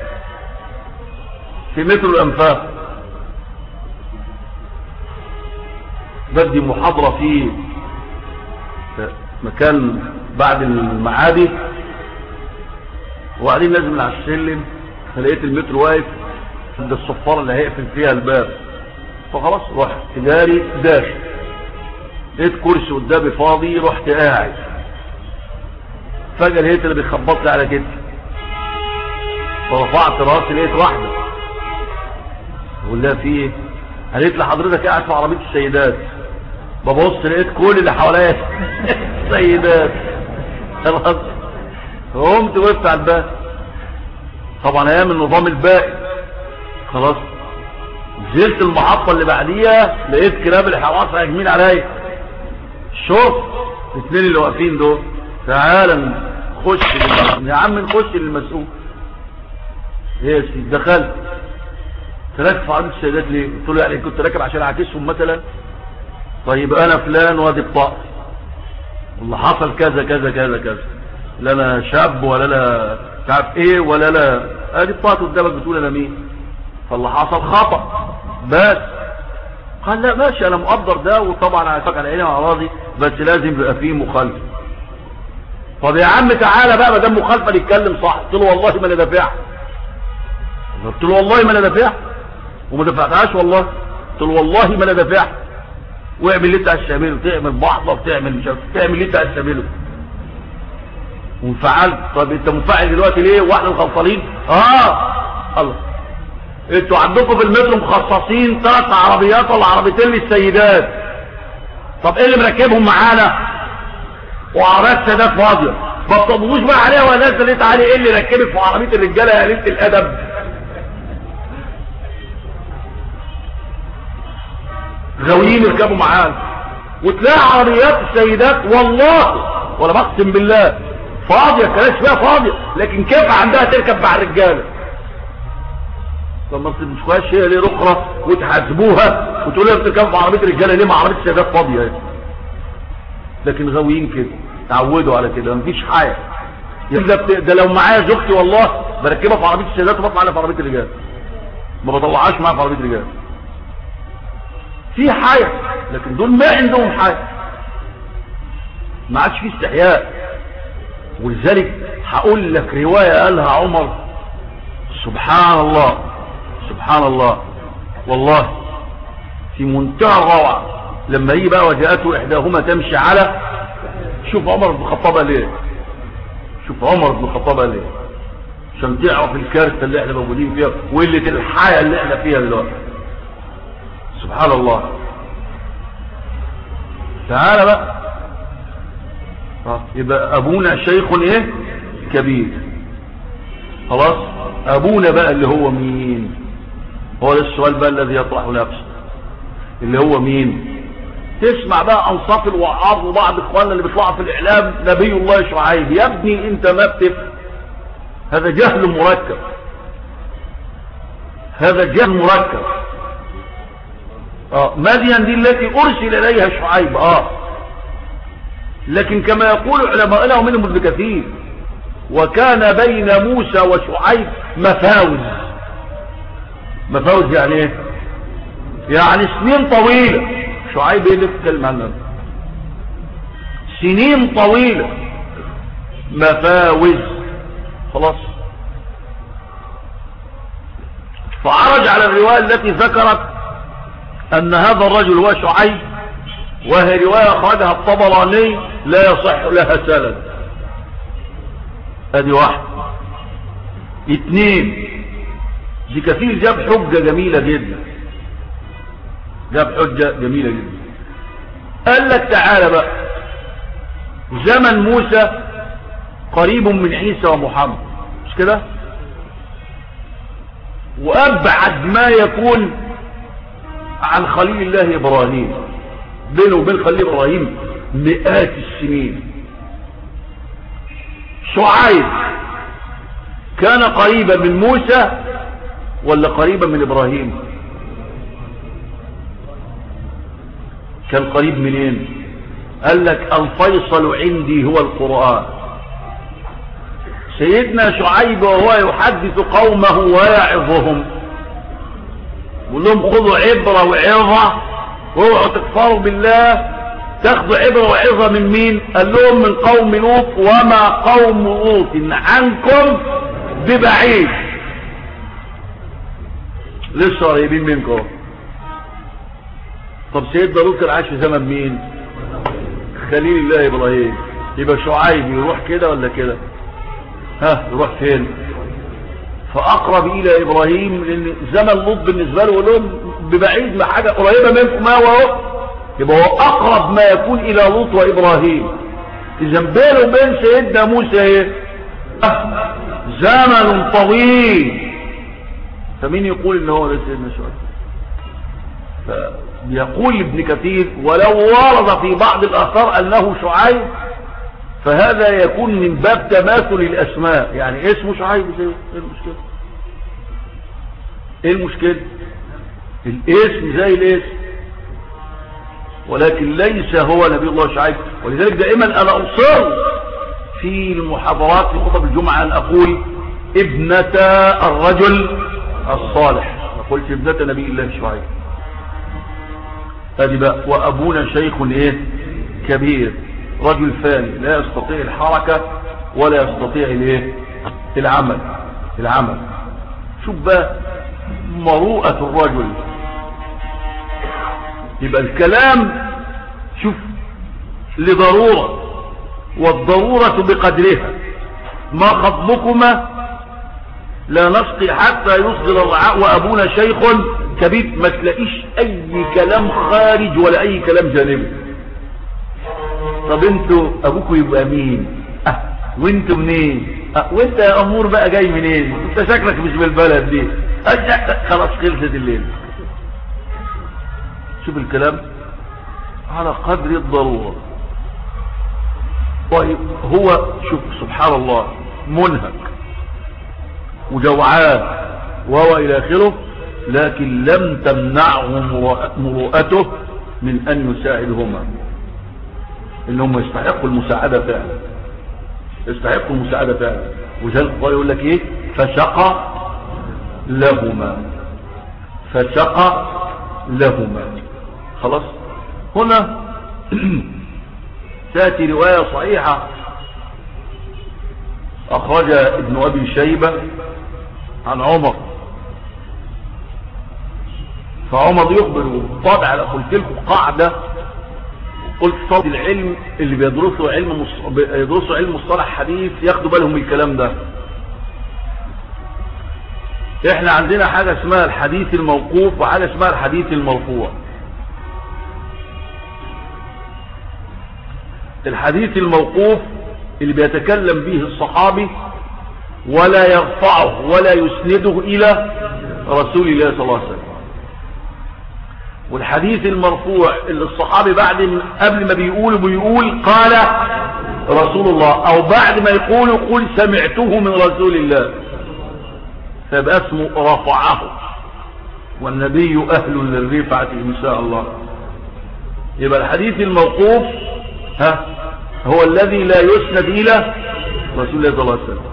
في مترو الانفاق بدي محاضرة في مكان بعد المعادي وبعدين نازل من على السلم فلقيت المترو واقف عند الصفارة اللي هيقفل فيها الباب فخلاص رحت جاري داش لقيت كرسي قدامي فاضي رحت قاعد فجأة لقيت اللي بيخبط لي على كتفي فرفعت راسي لقيت واحدة بقول لها في ايه قالت لي حضرتك قاعد في عربية السيدات ببص لقيت كل اللي حواليا سيدات خلاص قمت وقفت على الباب طبعا ايام النظام الباقي خلاص نزلت المحطة اللي بعديها لقيت كلاب الحراس هاجمين عليا شوف الاثنين اللي واقفين دول تعالى نخش يا عم نخش للمسؤول ايه يا سيدي دخلت تراكب في عربية السيدات ليه قلت له يعني كنت راكب عشان اعكسهم مثلا طيب انا فلان وادي بطاقتي واللي حصل كذا كذا كذا كذا لا انا شاب ولا لا مش عارف ايه ولا لا ادي بطاقتي قدامك بتقول انا مين فاللي حصل خطأ بس قال لا ماشي انا مقدر ده وطبعا عارفك على عيني وعلى راضي بس لازم يبقى فيه مخالفه طب يا عم تعالى بقى ما دام مخالفه نتكلم صح قلت له والله ما انا دافعها قلت له والله ما انا دافعها وما دفعتهاش والله قلت له والله ما انا دافعها واعمل اللي انت عايز تعمله تعمل بحضه بتعمل مش عارف تعمل اللي انت عايز تعمله وانفعلت طب انت منفعل دلوقتي ليه واحنا الغلطانين اه الله انتوا عندكم في المترو مخصصين ثلاث عربيات ولا عربيتين للسيدات طب ايه اللي مركبهم معانا وعربيات سيدات فاضيه ما بتطبقوش بقى عليها ولا ناس اللي تعالي ايه اللي ركبك في عربيه الرجاله يا قليله الادب غاويين يركبوا معانا وتلاقي عربيات السيدات والله ولا بقسم بالله فاضيه كلاش فيها فاضيه لكن كيف عندها تركب مع الرجاله طب ما مش كويس هي ليه رخرة وتحاسبوها وتقول لها بتركب في عربيه رجاله ليه ما عربيه السيدات فاضيه يعني. لكن غاويين كده تعودوا على كده مفيش حاجه ده, ده لو معايا زوجتي والله بركبها في عربيه السيدات وبطلع عليها في عربيه الرجال ما بطلعهاش معاها في عربيه الرجال في حاجه لكن دول ما عندهم حاجه ما عادش في استحياء ولذلك هقول لك روايه قالها عمر سبحان الله سبحان الله والله في منتهى الروعة لما يجي بقى وجاءته إحداهما تمشي على شوف عمر بن الخطاب ليه شوف عمر بن الخطاب ليه عشان تعرف الكارثة اللي احنا موجودين فيها وقلة الحياة اللي احنا فيها دلوقتي سبحان الله تعالى بقى اه يبقى ابونا شيخ ايه كبير خلاص ابونا بقى اللي هو مين هو ده السؤال بقى الذي يطرح نفسه اللي هو مين تسمع بقى انصاف الوعاظ وبعض اخواننا اللي بيطلعوا في الاعلام نبي الله شعيب يا ابني انت ما بتفهم هذا جهل مركب هذا جهل مركب اه مدين دي التي ارسل اليها شعيب اه لكن كما يقول علماءنا ومنهم ابن كثير وكان بين موسى وشعيب مفاوز مفاوز يعني ايه يعني سنين طويلة شعيب ايه اللي بتتكلم عنها سنين طويلة مفاوز خلاص فعرج على الرواية التي ذكرت ان هذا الرجل هو شعيب وهي رواية اخرجها الطبراني لا يصح لها سند ادي واحد اتنين دي كثير جاب حجة جميلة جدا جاب حجة جميلة جدا قال لك تعالى بقى زمن موسى قريب من عيسى ومحمد مش كده وابعد ما يكون عن خليل الله ابراهيم بينه وبين خليل ابراهيم مئات السنين شعيب كان قريبا من موسى ولا قريبا من ابراهيم كان قريب منين قال لك الفيصل عندي هو القرآن سيدنا شعيب وهو يحدث قومه ويعظهم يقول لهم خذوا عبرة وعظة واوعوا تكفروا بالله تاخذوا عبرة وعظة من مين قال لهم من قوم لوط وما قوم لوط عنكم ببعيد لسه قريبين منكم طب سيدنا لوط كان عايش في زمن مين خليل الله ابراهيم يبقى شعيب يروح كده ولا كده ها يروح فين فاقرب الى ابراهيم لان زمن لوط بالنسبه له لهم ببعيد ما حاجه قريبه منكم ما هو يبقى هو اقرب ما يكون الى لوط وابراهيم اذا بينه وبين سيدنا موسى ايه زمن طويل فمين يقول ان هو ده سيدنا شعيب فيقول ابن كثير ولو ورد في بعض الاثار انه شعيب فهذا يكون من باب تماثل الاسماء يعني اسمه شعيب زي ايه المشكله ايه المشكله الاسم زي الاسم ولكن ليس هو نبي الله شعيب ولذلك دائما انا اصر في المحاضرات في خطب الجمعة ان اقول ابنة الرجل الصالح ما قلت ابنة نبي الله شعيب هذه بقى وابونا شيخ ايه كبير رجل فاني لا يستطيع الحركة ولا يستطيع الايه العمل العمل شوف بقى مروءة الرجل يبقى الكلام شوف لضرورة والضرورة بقدرها ما خطبكما لا نسقي حتى يصدر الرعاء وابونا شيخ كبير ما تلاقيش اي كلام خارج ولا اي كلام جانبي طب انتوا ابوكوا يبقى مين اه وانتوا منين اه وانت يا امور بقى جاي منين انت شكلك مش من البلد دي اه خلاص خلصت الليل شوف الكلام على قدر الضرورة طيب هو شوف سبحان الله منهك وجوعان وهو الى اخره لكن لم تمنعه مروءته من ان يساعدهما انهم يستحقوا المساعدة فعلا يستحقوا المساعدة فعلا وذلك الله يقول لك ايه فشقى لهما فشقى لهما خلاص هنا تأتي رواية صحيحة أخرج ابن أبي شيبة عن عمر فعمر يخبر طبعا قلت لكم قاعدة قلت طب العلم اللي بيدرسوا علم مص... بيدرسوا علم مصطلح حديث ياخدوا بالهم من الكلام ده احنا عندنا حاجة اسمها الحديث الموقوف وحاجة اسمها الحديث المرفوع الحديث الموقوف اللي بيتكلم به الصحابي ولا يرفعه ولا يسنده الى رسول الله صلى الله عليه وسلم والحديث المرفوع اللي الصحابي بعد قبل ما بيقول بيقول قال رسول الله او بعد ما يقول قل سمعته من رسول الله فيبقى اسمه رفعه والنبي اهل للرفعة ان شاء الله يبقى الحديث الموقوف ها هو الذي لا يسند الى رسول الله صلى الله عليه وسلم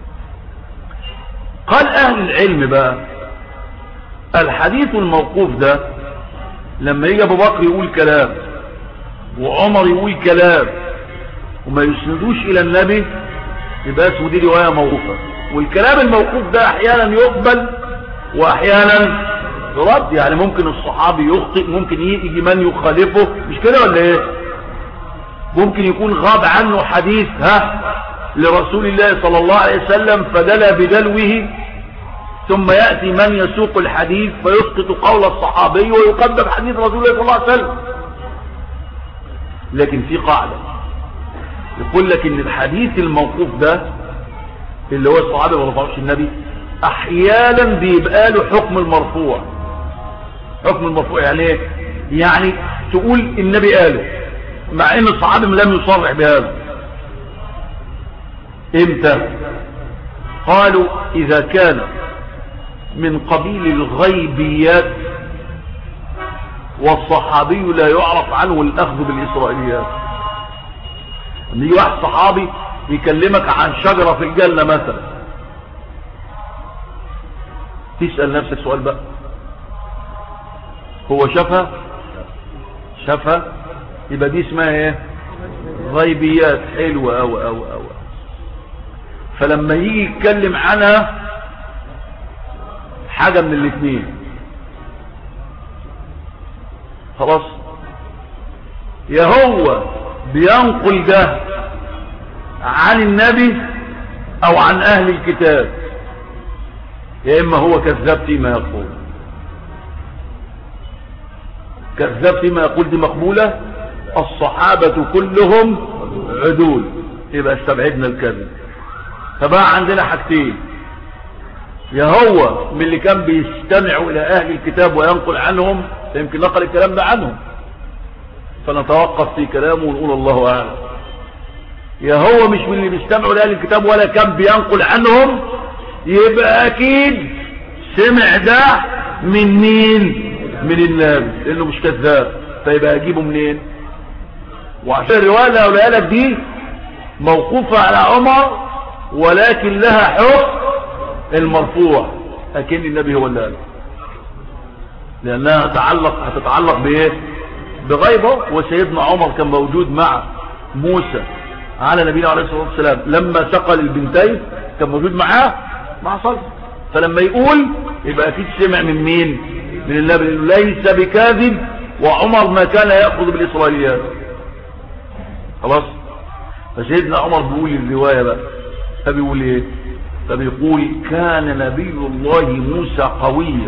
قال اهل العلم بقى الحديث الموقوف ده لما يجي ابو بكر يقول كلام وعمر يقول كلام وما يسندوش الى النبي يبقى اسمه دي روايه موقوفه والكلام الموقوف ده احيانا يقبل واحيانا يرد يعني ممكن الصحابي يخطئ ممكن يجي من يخالفه مش كده ولا ايه ممكن يكون غاب عنه حديث ها لرسول الله صلى الله عليه وسلم فدلى بدلوه ثم يأتي من يسوق الحديث فيسقط قول الصحابي ويقدم حديث رسول الله صلى الله عليه وسلم لكن في قاعدة يقول لك ان الحديث الموقوف ده اللي هو الصحابي ما رفعوش النبي احيانا بيبقى له حكم المرفوع حكم المرفوع يعني ايه يعني تقول النبي قاله مع ان الصحابي لم يصرح بهذا امتى قالوا إذا كان من قبيل الغيبيات والصحابي لا يعرف عنه الأخذ بالإسرائيليات ان يجي واحد صحابي يكلمك عن شجرة في الجنة مثلا تسأل نفسك سؤال بقى هو شافها شافها يبقى دي اسمها ايه غيبيات حلوة او او او فلما يجي يتكلم عنها حاجة من الاثنين خلاص يا هو بينقل ده عن النبي او عن اهل الكتاب يا اما هو كذاب فيما يقول كذاب فيما يقول دي مقبولة الصحابة كلهم عدول يبقى استبعدنا الكذب فبقى عندنا حاجتين يا هو من اللي كان بيستمع الى اهل الكتاب وينقل عنهم يمكن نقل الكلام ده عنهم فنتوقف في كلامه ونقول الله اعلم يا هو مش من اللي بيستمعوا لاهل الكتاب ولا كان بينقل عنهم يبقى اكيد سمع ده من مين من النبي لانه مش كذاب فيبقى اجيبه منين وعشان الروايه اللي هقولها لك دي موقوفه على عمر ولكن لها حكم المرفوع لكن النبي هو اللي قال لانها هتتعلق هتتعلق بايه بغيبه وسيدنا عمر كان موجود مع موسى على نبينا عليه الصلاه والسلام لما سقى البنتين كان موجود معاه مع صلح فلما يقول يبقى اكيد سمع من مين من النبي ليس بكاذب وعمر ما كان ياخذ بالاسرائيليات خلاص فسيدنا عمر بيقول الروايه بقى فبيقول ايه فبيقول كان نبي الله موسى قويا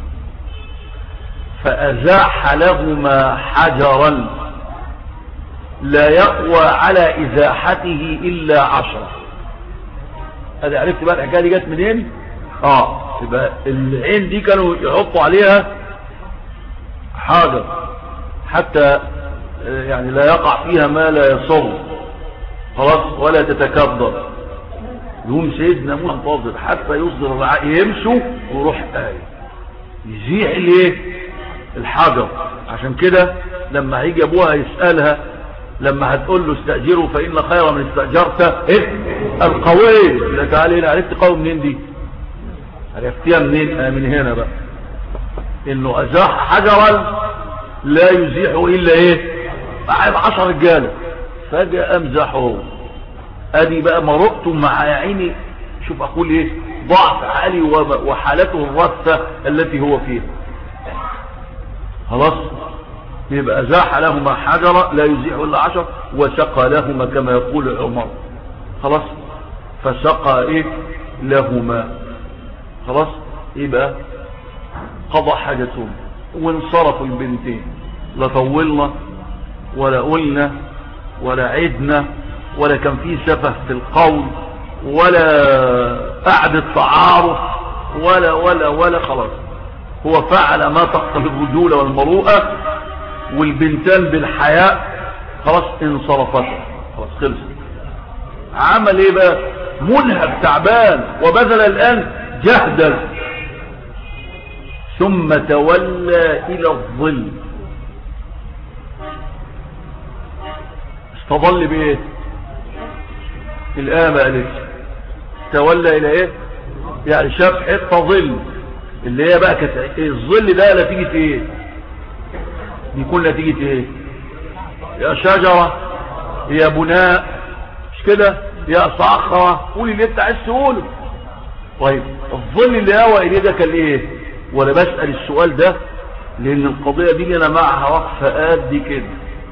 فأزاح لهما حجرا لا يقوى على إزاحته إلا عشرة هذا عرفت بقى الحكاية دي جت منين اه يبقى العين دي كانوا يحطوا عليها حجر حتى يعني لا يقع فيها ما لا يصر خلاص ولا تتكبر يقوم سيدنا موسى منتظر حتى يصدر الرعاء يمشوا ويروح آية يزيح الايه الحجر عشان كده لما هيجي ابوها يسألها لما هتقول له استأجره فإن خير من استأجرت ايه القوي لا تعالى هنا عرفت قوي منين دي عرفتيها منين آه من هنا بقى انه ازاح حجرا لا يزيحه الا ايه بعد عشر رجاله فجأة امزحه ادي بقى مرقته مع عيني شوف اقول ايه ضعف عالي وحالته الرثة التي هو فيها خلاص يبقى زاح لهما حجرة لا يزيح الا عشر وسقى لهما كما يقول عمر خلاص فسقى ايه لهما خلاص يبقى قضى حاجتهم وانصرفوا البنتين لا طولنا ولا قلنا ولا عدنا ولا كان فيه سفه في القول ولا قعدة تعارف ولا ولا ولا خلاص هو فعل ما تقتضي الرجولة والمروءة والبنتان بالحياء خلاص انصرفت خلاص خلص عمل ايه بقى منهب تعبان وبذل الان جهدا ثم تولى الى الظل استظل بايه الآن قالت تولى الى ايه يعني شاف حته ظل اللي هي بقى كانت إيه الظل ده نتيجه ايه بيكون نتيجه ايه يا شجره يا بناء مش كده يا صخره قولي اللي انت عايز تقوله طيب الظل اللي هو اليه ده كان ايه وانا بسال السؤال ده لان القضيه دي انا معها وقفه قد كده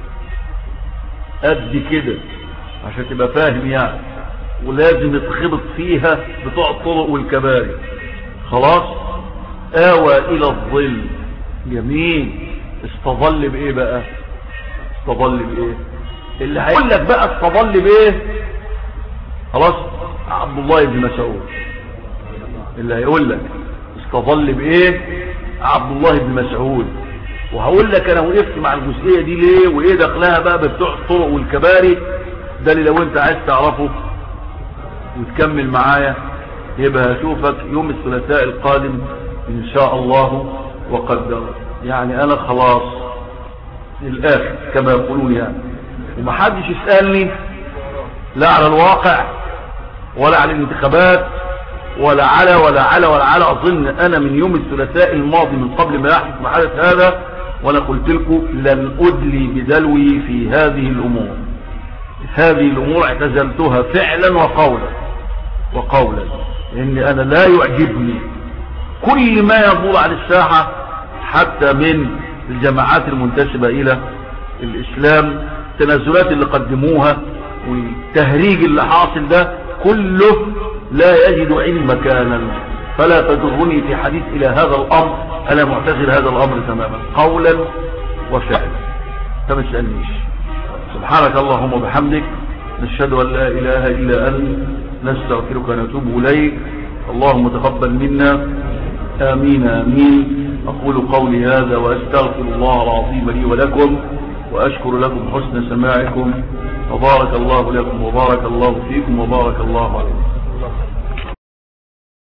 قد كده عشان تبقى فاهم يعني ولازم يتخبط فيها بتوع الطرق والكباري خلاص آوى إلى الظل جميل استظل بإيه بقى استظل بإيه اللي هيقول لك بقى استظل بإيه خلاص عبد الله بن مسعود اللي هيقول لك استظل بإيه عبد الله بن مسعود وهقول لك انا وقفت مع الجزئية دي ليه وايه دخلها بقى بتوع الطرق والكباري ده اللي لو انت عايز تعرفه وتكمل معايا يبقى هشوفك يوم الثلاثاء القادم ان شاء الله وقدر يعني انا خلاص للاخر كما يقولون يعني ومحدش يسألني لا على الواقع ولا على الانتخابات ولا على ولا على ولا على اظن انا من يوم الثلاثاء الماضي من قبل ما يحدث ما حدث هذا وانا قلت لكم لن ادلي بدلوي في هذه الامور هذه الامور اعتزلتها فعلا وقولا وقولا لان انا لا يعجبني كل ما يدور على الساحة حتى من الجماعات المنتسبة الى الاسلام التنازلات اللي قدموها والتهريج اللي حاصل ده كله لا يجد علم مكانا فلا تدرني في حديث الى هذا الامر انا معتزل هذا الامر تماما قولا وفعلا فما تسألنيش سبحانك اللهم وبحمدك نشهد ان لا اله الا انت نستغفرك ونتوب اليك اللهم تقبل منا امين امين اقول قولي هذا واستغفر الله العظيم لي ولكم واشكر لكم حسن سماعكم وبارك الله لكم وبارك الله فيكم وبارك الله عليكم